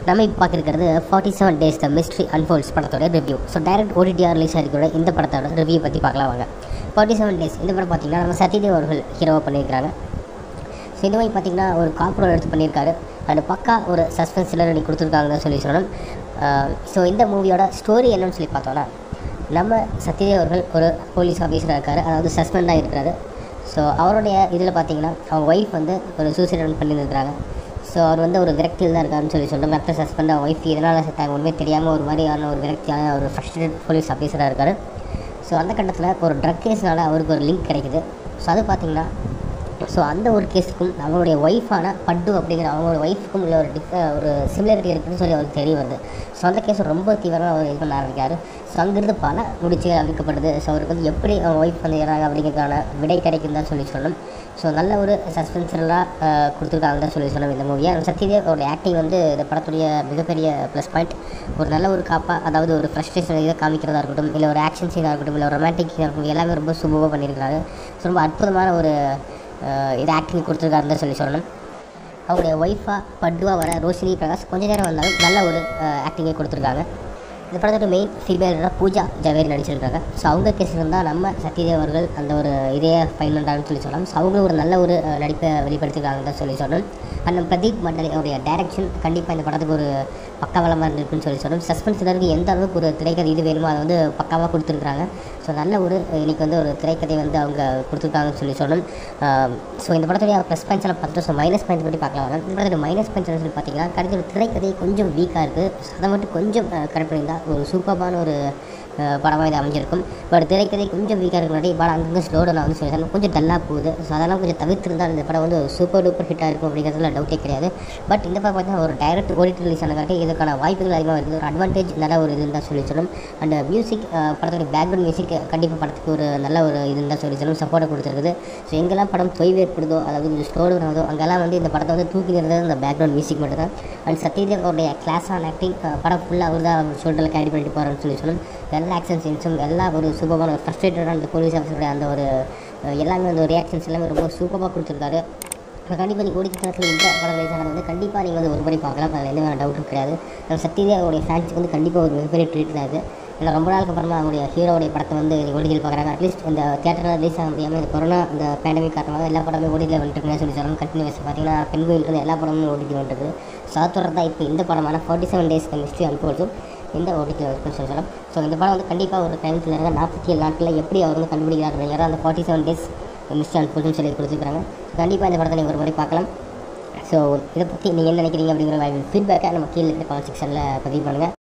நம்ம இப்போ பார்த்துருக்கிறது forty seven days the mystery unfolds படத்தோட ரிவ்யூ ஸோ டைரக்ட் ஓடிடிஆர் ரிலீஸ் ஆகிருக்கிற இந்த படத்தோட ரிவ்யூ பற்றி பார்க்கலாம் வாங்க ஃபார்ட்டி செவன் டேஸ் இந்த படம் பார்த்தீங்கன்னா நம்ம சத்யதேவ் அவர்கள் ஹீரோவாக பண்ணியிருக்காங்க ஸோ இந்த மாதிரி பார்த்தீங்கன்னா ஒரு காப்ரோல் எடுத்து பண்ணியிருக்காரு அது பக்கா ஒரு சஸ்பென்ஸ் சிலர் கொடுத்துருக்காங்கன்னு சொல்லி சொல்லணும் ஸோ இந்த மூவியோட ஸ்டோரி என்னன்னு சொல்லி பார்த்தோன்னா நம்ம சத்யதேவ் அவர்கள் ஒரு போலீஸ் ஆஃபீஸராக இருக்கார் அதாவது சஸ்பெண்டாக இருக்கிறாரு ஸோ அவருடைய இதில் பார்த்தீங்கன்னா அவங்க ஒய்ஃப் வந்து ஒரு சூசைட் பண்ணியிருக்கிறாங்க ஸோ அவர் வந்து ஒரு விரக்தியில் தான் இருக்காருன்னு சொல்லி சொல்கிறோம் மற்ற சஸ்பெண்ட் ஒய்ஃப் இதனால் செத்தாங்க ஒன்றுமே தெரியாமல் ஒரு மாதிரியான ஒரு விரக்தியான ஒரு ஃப்ரஸ்ட்ரேட் போலீஸ் ஆஃபீஸராக இருக்கார் ஸோ அந்த கட்டத்தில் ஒரு ட்ரக் கேஸ்னால அவருக்கு ஒரு லிங்க் கிடைக்குது ஸோ அது பார்த்திங்கன்னா ஸோ அந்த ஒரு கேஸுக்கும் அவங்களுடைய ஒய்ஃபான பட்டு அப்படிங்கிற அவங்களோட ஒய்ஃபுக்கும் உள்ள ஒரு டிஃப் ஒரு சிமிலாரிட்டி இருக்குன்னு சொல்லி அவருக்கு தெரிய வருது ஸோ அந்த கேஸ் ரொம்ப தீவிரமாக அவர் இது பண்ண ஆரம்பிக்காரு ஸோ அங்கேருந்து பல முடிச்சு அளிக்கப்படுது ஸோ அவருக்கு வந்து எப்படி அவங்க ஒய்ஃப் வந்து இறங்க அப்படிங்கிறதுக்கான விடை கிடைக்கும் தான் சொல்லி சொல்லணும் ஸோ நல்ல ஒரு சஸ்பென்ஸரெல்லாம் கொடுத்துருக்காங்க தான் சொல்லி சொல்லணும் இந்த மூவியை சத்யதேவ் அவருடைய ஆக்டிங் வந்து இந்த படத்துடைய மிகப்பெரிய ப்ளஸ் பாயிண்ட் ஒரு நல்ல ஒரு காப்பா அதாவது ஒரு ஃப்ரஸ்ட்ரேஷன் இதை காமிக்கிறதா இருக்கட்டும் இல்லை ஒரு ஆக்ஷன் சீனாக இருக்கட்டும் இல்லை ஒரு ரொமான்டிக் சீனாக இருக்கட்டும் எல்லாமே ரொம்ப சூப்பராக பண்ணியிருக்காரு ஸோ ரொம்ப அற்புதமான ஒரு இது ஆக்டிங் கொடுத்துருக்காருன்னு தான் சொல்லி சொல்லணும் அவருடைய ஒய்ஃபாக பட்டுவாக வர ரோஷினி பிரகாஷ் கொஞ்ச நேரம் வந்தாலும் நல்ல ஒரு ஆக்டிங்கை கொடுத்துருக்காங்க இந்த படத்தோட மெயின் ஃபீமேலாக பூஜா ஜவேரி நடிச்சிருக்காங்க ஸோ அவங்க கேஸில் தான் நம்ம சத்யதேவ் அவர்கள் அந்த ஒரு இதையே ஃபைன் பண்ணுறாங்கன்னு சொல்லி சொல்லலாம் ஸோ அவங்க ஒரு நல்ல ஒரு நடிப்பை வெளிப்படுத்திருக்காங்கன்னு தான் சொல்லி சொல்லணும் அண்ட் நம்ம பிரதீப் மண்டலி அவருடைய டேரக்ஷன் கண்டிப்பாக இந்த படத்துக்கு ஒரு பக்கவலமாக இருந்திருக்குன்னு சொல்லி சொல்லணும் சஸ்பென்ஸ் இதற்கு எந்த அளவுக்கு ஒரு திரைக்கதை இது வேணுமோ அதை வந்து பக்காவாக கொடுத்துருக்காங்க ஸோ நல்ல ஒரு இன்னைக்கு வந்து ஒரு திரைக்கதை வந்து அவங்க கொடுத்துருக்காங்கன்னு சொல்லி சொல்லணும் ஸோ இந்த படத்துடைய ப்ளஸ் பாயிண்ட்ஸ் எல்லாம் பார்த்துட்டு ஸோ மைனஸ் பாயிண்ட் பற்றி பார்க்கலாம் இந்த படத்துடைய மைனஸ் பாயிண்ட்ஸ் சொல்லி பார்த்தீங்கன்னா கடைசியில் திரைக்கதை கொஞ்சம் வீக்காக இருக்குது அதை மட்டும் கொஞ்சம் கரெக்ட் பண்ணியிருந்தால் ஒரு சூப்பரான ஒரு படமாக இது அமைஞ்சிருக்கும் பட் திரைக்கதை கொஞ்சம் வீக்காக இருக்க முன்னாடி படம் அங்கங்கே ஸ்லோ டவுன் ஆகுதுன்னு சொல்லி கொஞ்சம் டல்லாக போகுது ஸோ அதெல்லாம் கொஞ்சம் தவிர்த்திருந்தால் இந்த படம் வந்து சூப்பர் டூப்பர் ஹிட்டாக இருக்கும் அப்படிங்கிறதுல டவுட்டே கிடையாது பட் இந்த படம் பார்த்தீங்கன்னா ஒரு டைரக்ட் ஓடிடி ரிலீஸ் ஆனங்காட்டி இதுக்கான வாய்ப்புகள் அதிகமாக இருக்குது ஒரு அட்வான்டேஜ் நல்ல ஒரு இதுன்னு தான் சொல்லி சொல்லணும் அண்ட் மியூசிக் படத்துடைய பேக்ரவுண்ட் மியூசிக் கண்டிப்பாக படத்துக்கு ஒரு நல்ல ஒரு இதுன்னு தான் சொல்லி சொல்லணும் சப்போர்ட்டை கொடுத்துருக்குது ஸோ எங்கெல்லாம் படம் தொய்வு ஏற்படுதோ அதாவது கொஞ்சம் ஸ்லோ டவுன் ஆகுதோ அங்கெல்லாம் வந்து இந்த படத்தை வந்து தூக்கி நிறுத்தது அந்த பேக்ரவுண்ட் மியூசிக் மட்டும் தான் அண்ட் சத்யதேவ் அவருடைய கிளாஸ் ஆன் ஆக்டிங் படம் ஃபுல்லாக அவர் தான் ஷோல்டரில் கேரி பண்ணிட்டு போகிறான்னு சொல்லி சொல்லணும் எல்லா ஆக்ஷன் சீன்ஸும் எல்லா ஒரு சூப்பரான ஒரு ஃப்ரஸ்ட்ரேட்டடான அந்த போலீஸ் ஆஃபீஸருடைய அந்த ஒரு எல்லாமே அந்த ரியாக்ஷன்ஸ் எல்லாமே ரொம்ப சூப்பராக கொடுத்துருக்காரு கண்டிப்பாக நீங்கள் ஓடி சித்திரத்தில் இந்த படம் ரிலீஸ் ஆனது வந்து கண்டிப்பாக நீங்கள் வந்து ஒரு முறை பார்க்கலாம் அதில் எந்த டவுட்டும் கிடையாது நம்ம சத்யதேவ் அவருடைய ஃபேன்ஸுக்கு வந்து கண்டிப்பாக ஒரு மிகப்பெரிய ட்ரீட் தான் இது இல்லை ரொம்ப நாளுக்கு அப்புறமா அவருடைய ஹீரோடைய படத்தை வந்து ஓடிகள் பார்க்குறாங்க அட்லீஸ்ட் இந்த தேட்டரில் ரிலீஸ் ஆக முடியாமல் இந்த கொரோனா இந்த பேண்டமிக் காரணமாக எல்லா படமே ஓடியில் வந்துட்டுருக்குன்னு சொல்லி சொல்லணும் கண்டினியூஸ் பார்த்தீங்கன்னா பெண்கோயிலிருந்து எல்லா படமும் ஓடிட்டு வந்துருக்கு சாத்தோட தான் இப்போ இந்த படமான ஃபார்ட்டி செவன் டேஸ் மிஸ்ட்ரி அனுப்போதும் இந்த ஓடிடியில் இருக்குன்னு சொல்லி சொல்லலாம் ஸோ இந்த படம் வந்து கண்டிப்பாக ஒரு டைம் கில்லராக நாற்பத்தி ஏழு நாட்களில் எப்படி அவர் வந்து கண்டுபிடிக்கிறார் அப்படிங்கிற அந்த ஃபார்ட்டி செவன் டேஸ் மிஸ்டர் அன்ஃபோல்ட்னு சொல்லி கொடுத்துருக்காங்க கண்டிப்பாக இந்த படத்தை நீங்கள் ஒரு முறை பார்க்கலாம் ஸோ இதை பற்றி நீங்கள் என்ன நினைக்கிறீங்க அப்படிங்கிற ஃபீட்பேக்கை நம்ம கீழே இருக்கிற கமெண்ட் செக்ஷனில் பதிவு பண்ணுங்கள்